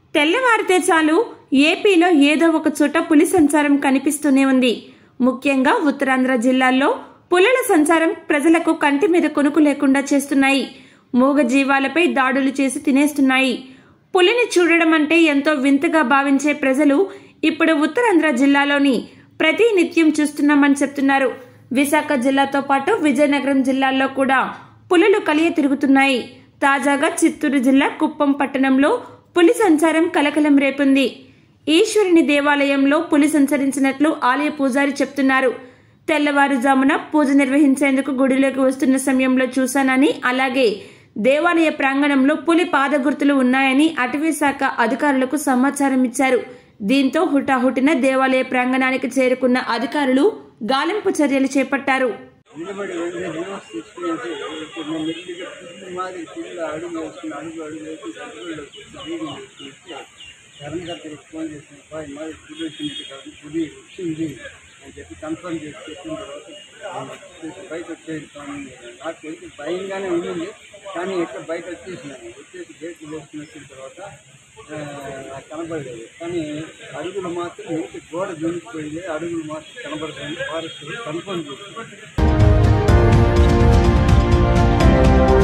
తెల్లవారితే చాలు ఏపీలో ఏదో ఒక చోట పులి సంచారం కనిపిస్తూనే ఉంది ముఖ్యంగా ఉత్తరాంధ్ర జిల్లాల్లో పులుల సంచారం ప్రజలకు కంటి మీద కొనుకు లేకుండా చేస్తున్నాయి మూగ జీవాలపై దాడులు చేసి తినేస్తున్నాయి పులిని చూడడం అంటే ఎంతో వింతగా భావించే ప్రజలు ఇప్పుడు ఉత్తరాంధ్ర జిల్లాలోని ప్రతి నిత్యం చూస్తున్నామని చెప్తున్నారు విశాఖ జిల్లాతో పాటు విజయనగరం జిల్లాల్లో కూడా పులులు కలియ తిరుగుతున్నాయి తాజాగా చిత్తూరు జిల్లా కుప్పం పట్టణంలో పులి సంచారం కలకలం రేపింది ఈశ్వరుని దేవాలయంలో పులి సంచరించినట్లు ఆలయ పూజారి చెప్తున్నారు తెల్లవారుజామున పూజ నిర్వహించేందుకు గుడిలోకి వస్తున్న సమయంలో చూశానని అలాగే దేవాలయ ప్రాంగణంలో పులి పాదగుర్తులు ఉన్నాయని అటవీ శాఖ అధికారులకు సమాచారం ఇచ్చారు దీంతో హుటాహుటిన దేవాలయ ప్రాంగణానికి చేరుకున్న అధికారులు గాలింపు చర్యలు చేపట్టారు నిలబడి వెంటనే రివర్స్ తీసుకునేసి ఇప్పుడు నేను మెల్లిగా పిల్లి మాదిరి పిల్ల అడుగు వేసుకుని అడుగు అడుగు వేసి గడ్డలో బీగం వేసుకుని కరెంట్ దగ్గరికి ఫోన్ చేసిన బాయ్ మాది పులి వచ్చింది కాదు పులి వచ్చింది అని చెప్పి కన్ఫర్మ్ చేసి చెప్పిన తర్వాత నేను వచ్చేసి బయట వచ్చేస్తాను నాకు తెలిసి భయంగానే ఉండింది కానీ ఎక్కడ బయట వచ్చేసినాను వచ్చేసి గేట్లు వేసుకుని వచ్చిన తర్వాత ఆ, నాకు కనబడలేదు కానీ అడుగులు మాత్రం ఇంటి గోడ దొరికిపోయింది అడుగులు మాత్రం కనబడుతుంది ఫారెస్ట్ కన్ఫర్మ్ చేసి